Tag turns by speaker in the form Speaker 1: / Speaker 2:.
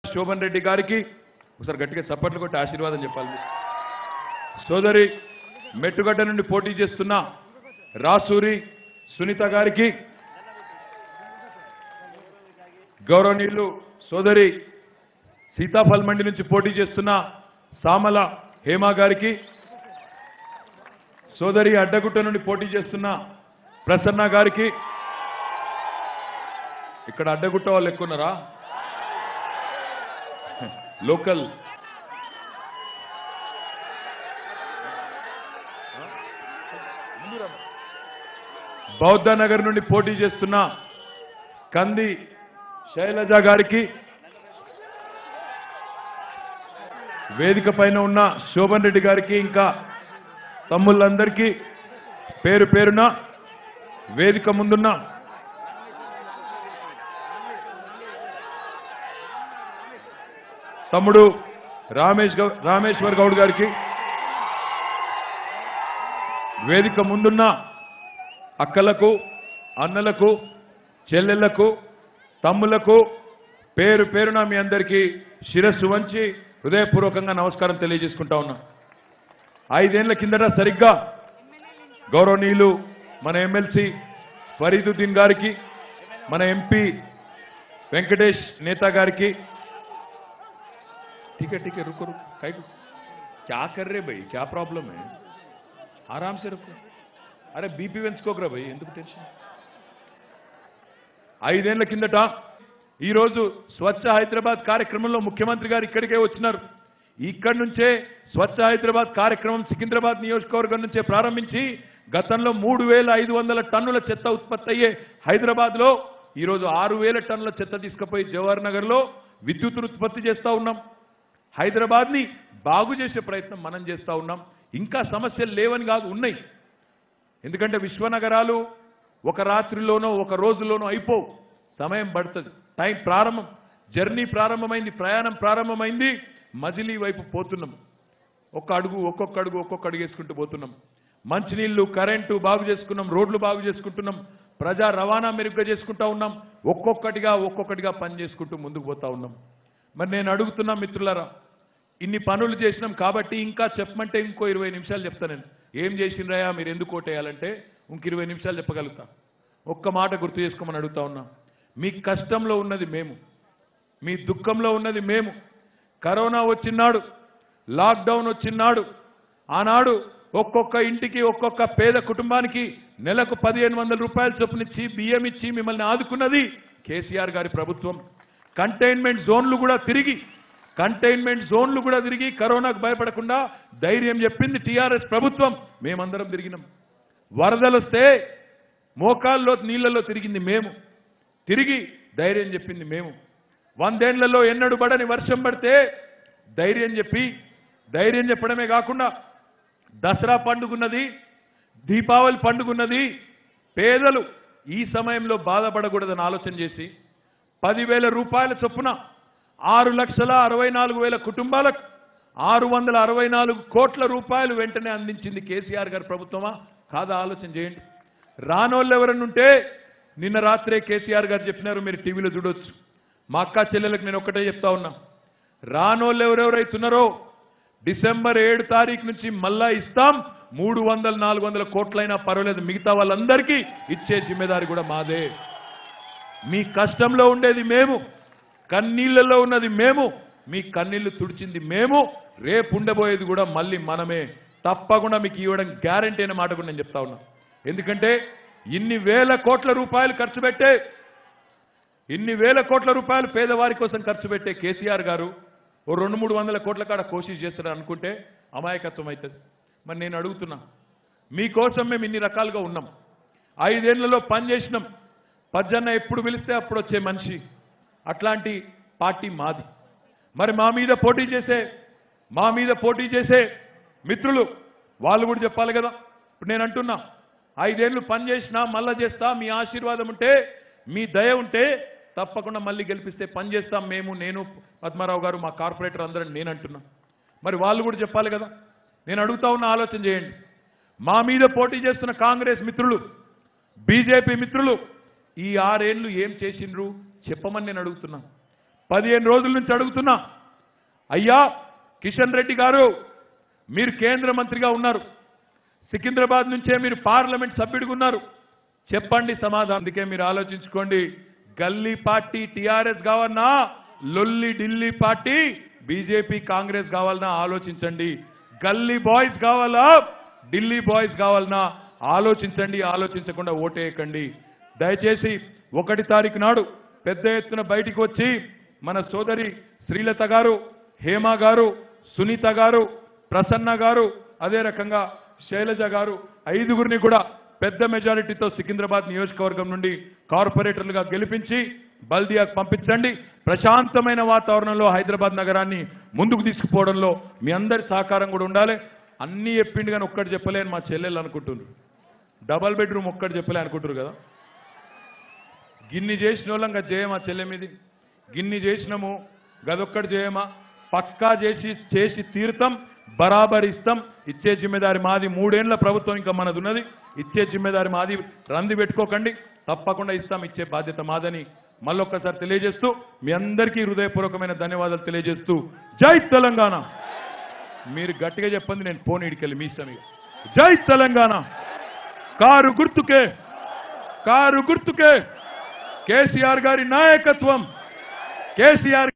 Speaker 1: శోభన్ రెడ్డి గారికి ఒకసారి గట్టిగా చప్పట్లు కొట్టి ఆశీర్వాదం చెప్పాలి మీరు. సోదరి మెట్టుగడ్డ నుండి పోటీ చేస్తున్న రాసూరి సునీత గారికి గౌరవనీయులు సోదరి సీతాఫల్ మండి నుంచి పోటీ చేస్తున్న సామల హేమ గారికి సోదరి అడ్డగుట్ట నుండి పోటీ చేస్తున్న ప్రసన్న గారికి ఇక్కడ అడ్డగుట్ట వాళ్ళు ఎక్కున్నారా లోకల్ బౌద్ధ నగర్ నుండి పోటీ చేస్తున్న కంది శైలజ గారికి వేదిక పైన ఉన్న శోభన్ రెడ్డి గారికి ఇంకా తమ్ముళ్ళందరికీ పేరు పేరున వేదిక ముందున్న తమ్ముడు రామేష్ గౌ రామేశ్వర్ గౌడ్ గారికి వేదిక ముందున్న అక్కలకు అన్నలకు చెల్లెళ్లకు తమ్ములకు పేరు పేరున మీ అందరికీ శిరస్సు వంచి హృదయపూర్వకంగా నమస్కారం తెలియజేసుకుంటా ఉన్నా ఐదేళ్ల కిందట సరిగ్గా గౌరవనీయులు మన ఎమ్మెల్సీ ఫరీదుద్దీన్ గారికి మన ఎంపీ వెంకటేష్ నేత గారికి ठीक है ठीक है रुको रुको काहे को क्या कर रहे भाई क्या प्रॉब्लम है आराम से रुको అరే బీపీ పెంచుకోకరా భయ్ ఎందుకు టెన్షన్ ఐదేళ్ల కిందట ఈరోజు స్వచ్ఛ హైదరాబాద్ కార్యక్రమంలో ముఖ్యమంత్రి గారు ఇక్కడికే వచ్చినారు ఇక్కడి నుంచే స్వచ్ఛ హైదరాబాద్ కార్యక్రమం సికింద్రాబాద్ నియోజకవర్గం నుంచే ప్రారంభించి గతంలో మూడు వేల ఐదు వందల టన్నుల చెత్త ఉత్పత్తి అయ్యే హైదరాబాద్ లో ఈరోజు ఆరు వేల టన్నుల చెత్త తీసుకుపోయి జవహర్ నగర్ లో విద్యుత్తును ఉత్పత్తి చేస్తా ఉన్నాం హైదరాబాద్ ని బాగు చేసే ప్రయత్నం మనం చేస్తా ఉన్నాం ఇంకా సమస్యలు లేవని కాదు ఉన్నాయి ఎందుకంటే విశ్వనగరాలు ఒక రాత్రిలోనో ఒక రోజులోనో అయిపోవు సమయం పడుతుంది టైం ప్రారంభం జర్నీ ప్రారంభమైంది ప్రయాణం ప్రారంభమైంది మజిలీ వైపు పోతున్నాం ఒక్క అడుగు ఒక్కొక్క అడుగు ఒక్కొక్క అడుగు వేసుకుంటూ పోతున్నాం మంచినీళ్లు కరెంటు బాగు చేసుకున్నాం రోడ్లు బాగు చేసుకుంటున్నాం ప్రజా రవాణా మెరుగ్గా చేసుకుంటా ఉన్నాం ఒక్కొక్కటిగా ఒక్కొక్కటిగా పని చేసుకుంటూ ముందుకు పోతా ఉన్నాం మరి నేను అడుగుతున్నా మిత్రులారా ఇన్ని పనులు చేసినాం కాబట్టి ఇంకా చెప్పమంటే ఇంకో ఇరవై నిమిషాలు చెప్తా నేను ఏం చేసిండ్రయా మీరు ఎందుకు ఓటేయాలంటే ఇంక ఇరవై నిమిషాలు చెప్పగలుగుతా ఒక్క మాట గుర్తు చేసుకోమని అడుగుతా ఉన్నా మీ కష్టంలో ఉన్నది మేము మీ దుఃఖంలో ఉన్నది మేము కరోనా వచ్చినాడు లాక్డౌన్ వచ్చినాడు ఆనాడు ఒక్కొక్క ఇంటికి ఒక్కొక్క పేద కుటుంబానికి నెలకు పదిహేను వందల రూపాయల చొప్పునిచ్చి బియ్యం ఇచ్చి మిమ్మల్ని ఆదుకున్నది కేసీఆర్ గారి ప్రభుత్వం కంటైన్మెంట్ జోన్లు కూడా తిరిగి కంటైన్మెంట్ జోన్లు కూడా తిరిగి కరోనాకు భయపడకుండా ధైర్యం చెప్పింది టీఆర్ఎస్ ప్రభుత్వం మేమందరం తిరిగినాం వరదలు వస్తే మోకాల్లో నీళ్లలో తిరిగింది మేము తిరిగి ధైర్యం చెప్పింది మేము వందేళ్లలో ఎన్నడు పడని వర్షం పడితే ధైర్యం చెప్పి ధైర్యం చెప్పడమే కాకుండా దసరా పండుగున్నది దీపావళి పండుగున్నది పేదలు ఈ సమయంలో బాధపడకూడదని ఆలోచన చేసి పదివేల రూపాయల చొప్పున ఆరు లక్షల అరవై నాలుగు వేల కుటుంబాలకు ఆరు వందల అరవై నాలుగు కోట్ల రూపాయలు వెంటనే అందించింది కేసీఆర్ గారి ప్రభుత్వమా కాదా ఆలోచన చేయండి రానోళ్ళు ఎవరన్నుంటే నిన్న రాత్రే కేసీఆర్ గారు చెప్పినారు మీరు టీవీలో చూడొచ్చు మా అక్క చెల్లెలకు నేను ఒక్కటే చెప్తా ఉన్నా రానోళ్ళు ఎవరెవరైతున్నారో డిసెంబర్ ఏడు తారీఖు నుంచి మళ్ళా ఇస్తాం మూడు వందల నాలుగు వందల కోట్లైనా పర్వాలేదు మిగతా వాళ్ళందరికీ ఇచ్చే జిమ్మెదారి కూడా మాదే మీ కష్టంలో ఉండేది మేము కన్నీళ్లలో ఉన్నది మేము మీ కన్నీళ్లు తుడిచింది మేము రేపు ఉండబోయేది కూడా మళ్ళీ మనమే తప్పకుండా మీకు ఇవ్వడం గ్యారంటీ అనే మాట కూడా నేను చెప్తా ఉన్నా ఎందుకంటే ఇన్ని వేల కోట్ల రూపాయలు ఖర్చు పెట్టే ఇన్ని వేల కోట్ల రూపాయలు పేదవారి కోసం ఖర్చు పెట్టే కేసీఆర్ గారు ఓ రెండు మూడు వందల కోట్ల కాడ కోషిష్ చేస్తారు అనుకుంటే అమాయకత్వం అవుతుంది మరి నేను అడుగుతున్నా మీకోసం మేము ఇన్ని రకాలుగా ఉన్నాం ఐదేళ్లలో పని చేసినాం పజ్జన్న ఎప్పుడు పిలిస్తే అప్పుడు వచ్చే మనిషి అట్లాంటి పార్టీ మాది మరి మా మీద పోటీ చేసే మా మీద పోటీ చేసే మిత్రులు వాళ్ళు కూడా చెప్పాలి కదా ఇప్పుడు నేను అంటున్నా ఐదేళ్లు పని చేసినా మళ్ళా చేస్తా మీ ఆశీర్వాదం ఉంటే మీ దయ ఉంటే తప్పకుండా మళ్ళీ గెలిపిస్తే పని చేస్తాం మేము నేను పద్మారావు గారు మా కార్పొరేటర్ అందరం నేను అంటున్నా మరి వాళ్ళు కూడా చెప్పాలి కదా నేను అడుగుతా ఉన్న ఆలోచన చేయండి మా మీద పోటీ చేస్తున్న కాంగ్రెస్ మిత్రులు బీజేపీ మిత్రులు ఈ ఆరేళ్లు ఏం చేసిండ్రు చెప్పమని నేను అడుగుతున్నా పదిహేను రోజుల నుంచి అడుగుతున్నా అయ్యా కిషన్ రెడ్డి గారు మీరు కేంద్ర మంత్రిగా ఉన్నారు సికింద్రాబాద్ నుంచే మీరు పార్లమెంట్ సభ్యుడిగా ఉన్నారు చెప్పండి సమాధానం అందుకే మీరు ఆలోచించుకోండి గల్లీ పార్టీ టిఆర్ఎస్ కావాలన్నా లొల్లి ఢిల్లీ పార్టీ బీజేపీ కాంగ్రెస్ కావాలన్నా ఆలోచించండి గల్లీ బాయ్స్ కావాలా ఢిల్లీ బాయ్స్ కావాలన్నా ఆలోచించండి ఆలోచించకుండా ఓటేయకండి దయచేసి ఒకటి తారీఖు నాడు పెద్ద ఎత్తున బయటికి వచ్చి మన సోదరి శ్రీలత గారు హేమ గారు సునీత గారు ప్రసన్న గారు అదే రకంగా శైలజ గారు ఐదుగురిని కూడా పెద్ద మెజారిటీతో సికింద్రాబాద్ నియోజకవర్గం నుండి కార్పొరేటర్లుగా గెలిపించి బల్దియాకు పంపించండి ప్రశాంతమైన వాతావరణంలో హైదరాబాద్ నగరాన్ని ముందుకు తీసుకుపోవడంలో మీ అందరి సహకారం కూడా ఉండాలి అన్నీ చెప్పిండు కానీ ఒక్కటి చెప్పలేని మా చెల్లెలు అనుకుంటున్నారు డబల్ బెడ్రూమ్ ఒక్కటి చెప్పలే అనుకుంటారు కదా గిన్ని చేసిన వాళ్ళం గది చేయమా చెల్లె మీది గిన్ని చేసినాము గదొక్కటి చేయమా పక్కా చేసి చేసి తీరుతాం బరాబర్ ఇస్తాం ఇచ్చే జిమ్మెదారి మాది మూడేళ్ల ప్రభుత్వం ఇంకా మనది ఉన్నది ఇచ్చే జిమ్మెదారి మాది రంది పెట్టుకోకండి తప్పకుండా ఇస్తాం ఇచ్చే బాధ్యత మాదని మళ్ళొక్కసారి తెలియజేస్తూ మీ అందరికీ హృదయపూర్వకమైన ధన్యవాదాలు తెలియజేస్తూ జై తెలంగాణ మీరు గట్టిగా చెప్పండి నేను ఫోన్ ఇడికెళ్ళి మీ ఇష్టం ఇక. జై తెలంగాణ కారు గుర్తుకే కారు గుర్తుకే కేసీఆర్ గారి నాయకత్వం కేసీఆర్